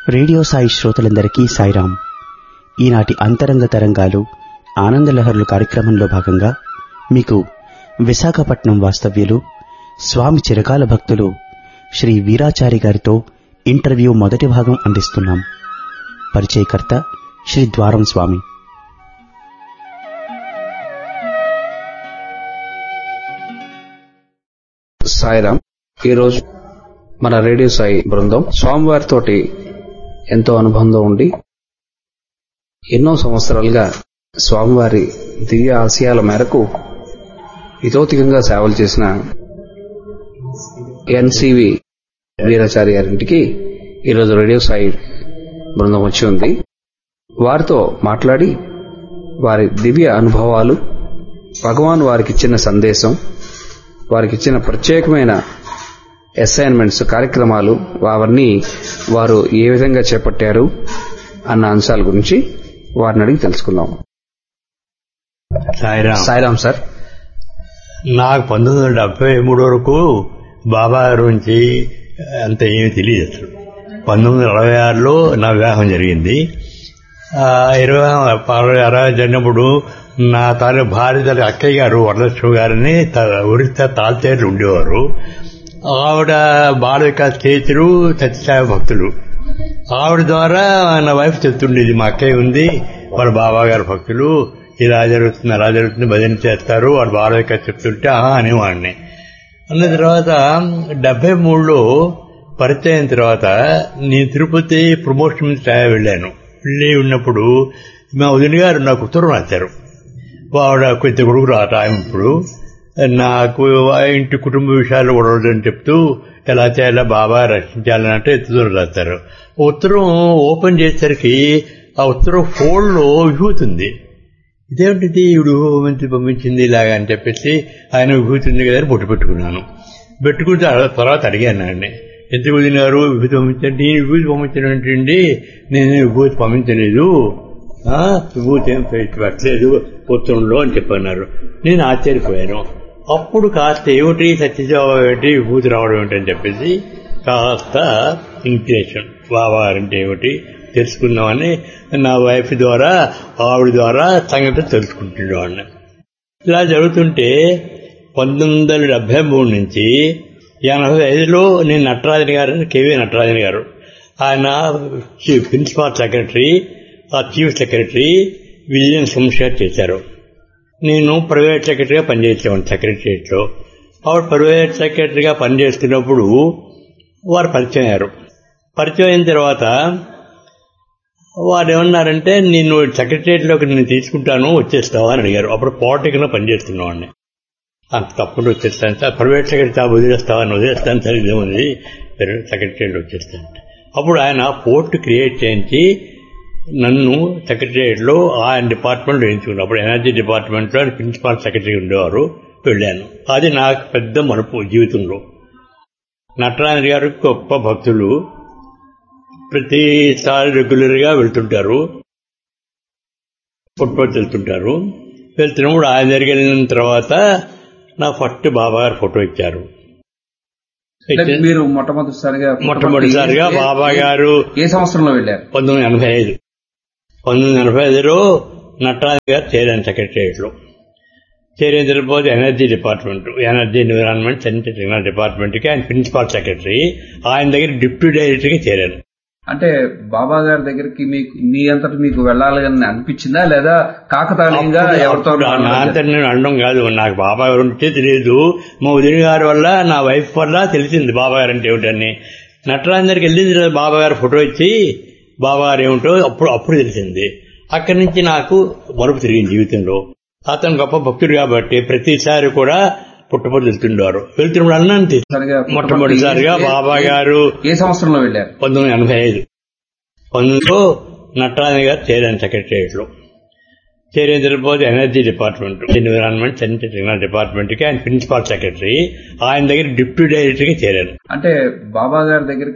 radio Sai శ్రోతలందరికీ సాయిరాం ఈనాటి అంతరంగ తరంగాలు ఆనందలహరులు కార్యక్రమంలో భాగంగా మీకు విశాఖపట్నం వాస్తవ్యులు స్వామి చిరకాల భక్తులు శ్రీ వీరాచారి గారితో ఇంటర్వ్యూ మొదటి భాగం అందిస్తున్నాం పరిచయకర్త శ్రీ ద్వారం స్వామి సాయిరామ్ ఈరోజు మన రేడియో సాయి బృందం స్వామివారితోటి ఎంతో అనుబంధం ఉండి ఎన్నో సంవత్సరాలుగా స్వామివారి దివ్య ఆశయాల మేరకు ఇతోతికంగా సేవలు చేసిన ఎన్సివి వీరాచారి గారింటికి ఈరోజు రేడియో సాయి బృందం వచ్చి ఉంది వారితో మాట్లాడి వారి దివ్య అనుభవాలు భగవాన్ వారికి ఇచ్చిన సందేశం వారికి ఇచ్చిన ప్రత్యేకమైన అసైన్మెంట్స్ కార్యక్రమాలు అవన్నీ వారు ఏ విధంగా చేపట్టారు అన్న అంశాల గురించి వారిని అడిగి తెలుసుకుందాం సాయిరామ్ సాయిరామ్ సార్ నాకు పంతొమ్మిది వందల డెబ్బై మూడు వరకు బాబా గురించి అంత ఏమీ తెలియదు అసలు పంతొమ్మిది వందల అరవై ఆరులో నా వివాహం జరిగింది ఆ, ఇరవై అరవై అరవై జరిగినప్పుడు నా తాను భార్య తల్లి అక్కయ్య గారు వరలక్ష్మి గారిని త- ఒరిస్సా తాల్చేరు ఉండేవారు ఆవిడ బాల వికాస్ చేతులు సత్యసాయి భక్తులు ఆవిడ ద్వారా నా వైఫ్ చెప్తుండేది మా అక్కయ్య ఉంది వాళ్ళ బాబా గారు భక్తులు ఇలా జరుగుతుంది అలా జరుగుతుంది భజన చేస్తారు వాడు బాల వికాస్ చెప్తుంటే ఆహా అనేవాడిని అన్న తర్వాత డెబ్బై మూడులో పరిచయం అయిన తర్వాత నేను తిరుపతి ప్రమోషన్ మీద ట్రయల్ వెళ్ళాను వెళ్ళి ఉన్నప్పుడు మా వదిన గారు నాకు ఉత్తరం రాశారు ఆవిడ కొంచెం కొడుకు రాయడం ఇప్పుడు నాకు ఆ ఇంటి కుటుంబ విషయాలు గొడవలని చెప్తూ ఎలా చేయాలా బాబా రక్షించాలని అంటే ఎత్తుదూరం రాస్తారు ఉత్తరం ఓపెన్ చేసేసరికి ఆ ఉత్తరం ఫోల్డ్లో విభూతి ఉంది ఇదేమిటిది ఇవిడు మంచి పంపించింది ఇలాగా అని చెప్పేసి ఆయన విభూతి ఉంది కదా అని బొట్టు పెట్టుకున్నాను పెట్టుకుంటే ఆ తర్వాత అడిగాను అండి ఎందుకు వదిలినారు విభూతి పంపించండి నేను విభూతి పంపించండి నేను విభూతి పంపించలేదు ఆ, విభూతి ఏం పెట్టలేదు ఉత్తరంలో అని చెప్పన్నారు నేను ఆశ్చర్యపోయాను అప్పుడు కాస్త ఏమిటి సత్యసేవ ఏమిటి విభూతి రావడం ఏమిటి అని చెప్పేసి కాస్త ఇన్స్పిరేషన్ బాబా అంటే ఏమిటి తెలుసుకుందామని నా వైఫ్ ద్వారా ఆవిడ ద్వారా సంగతి తెలుసుకుంటున్నాను ఇలా జరుగుతుంటే పంతొమ్మిది వందల డెబ్బై మూడు నుంచి ఎనభై ఐదులో నేను నటరాజన్ గారు కేవీ నటరాజన్ గారు ఆయన చీఫ్ ప్రిన్సిపాల్ సెక్రటరీ ఆ చీఫ్ సెక్రటరీ విజయం సంశయ చేశారు నేను ప్రైవేట్ సెక్రటరీగా పనిచేసేవాడిని సెక్రటరియట్లో ఆవిడ ప్రైవేట్ సెక్రటరీగా పనిచేస్తున్నప్పుడు వారు పరిచయం అయ్యారు పరిచయం అయిన తర్వాత వారు ఏమన్నారంటే నేను సెక్రటరియట్లోకి నేను తీసుకుంటాను వచ్చేస్తావా అని అడిగారు అప్పుడు పాలిటిక్లో పనిచేస్తున్నవాడిని అంత తప్పకుండా వచ్చేస్తాను సార్ ప్రైవేట్ సెక్రటరీ జాబ్ వదిలేస్తావా అని వదిలేస్తాను సార్ ఇదేముంది సెక్రటరియట్ వచ్చేస్తాను అప్పుడు ఆయన పోర్ట్ క్రియేట్ చేయించి నన్ను సెక్రటరియట్లో ఆయన డిపార్ట్మెంట్లో వేయించుకున్నాను అప్పుడు ఎనర్జీ డిపార్ట్మెంట్లో ఆయన ప్రిన్సిపాల్ సెక్రటరీ ఉండేవారు వెళ్ళాను అది నాకు పెద్ద మలుపు జీవితంలో నటరాజన్ గారు గొప్ప భక్తులు ప్రతిసారి రెగ్యులర్ గా వెళ్తుంటారు ఫుట్బాల్ వెళ్తుంటారు వెళ్తున్నప్పుడు ఆయన దగ్గరికి వెళ్ళిన తర్వాత నా ఫస్ట్ బాబా గారు ఫోటో ఇచ్చారు అంటే మీరు మొట్టమొదటిసారిగా మొట్టమొదటిసారిగా ఏ- బాబా ఏ- గారు ఏ సంవత్సరంలో వెళ్ళారు పంతొమ్మిది ఎనభై ఐదు పంతొమ్మిది ఎనభై ఐదులో నటరాజు గారు చేరాను సెక్రటరియట్లో చేరిన తర్వాత energy department energy environment centre technology డిపార్ట్మెంట్కి ఆయన ప్రిన్సిపాల్ సెక్రటరీ ఆయన దగ్గర డిప్యూటీ డైరెక్టర్గా చేరాను అంటే బాబా గారి దగ్గరికి మీకు మీ అంతటి మీకు వెళ్ళాలి అని అనిపించిందా లేదా కాకతాళీయంగా అప్పుడు- ఎవరితో అప్పుడు నా అంతా నేను అనడం కాదు నాకు బాబా గారు ఉంటే తెలియదు మా ఉదయం గారి వల్ల నా వైఫ్ వల్ల తెలిసింది బాబా గారు అంటే ఏమిటని నటరాజన్ దగ్గరికి వెళ్ళిన తర్వాత బాబా గారు ఫోటో ఇచ్చి బాబా గారు ఏమిటో అప్పుడు అప్పుడు తెలిసింది అక్కడి నుంచి నాకు మరుపు తిరిగింది జీవితంలో అతను గొప్ప భక్తుడు కాబట్టి ప్రతిసారి కూడా పుట్టపడి వెళ్తుండేవారు వెళ్తున్నప్పుడు అన్నాను సరిగా మొట్టమొదటిసారిగా ఏ- బాబా ఏ- గారు ఏ సంవత్సరంలో వెళ్ళారు పంతొమ్మిది ఎనభై ఐదు పంతొమ్మిదిలో నటరాజన్ గారు చేరాను సెక్రటరియట్లో చేరిన తర్వాత energy department environment centre technology డిపార్ట్మెంట్కి ఆయన ప్రిన్సిపాల్ సెక్రటరీ ఆయన దగ్గర డిప్యూటీ డైరెక్టర్గా చేరాను అంటే బాబా గారి దగ్గరికి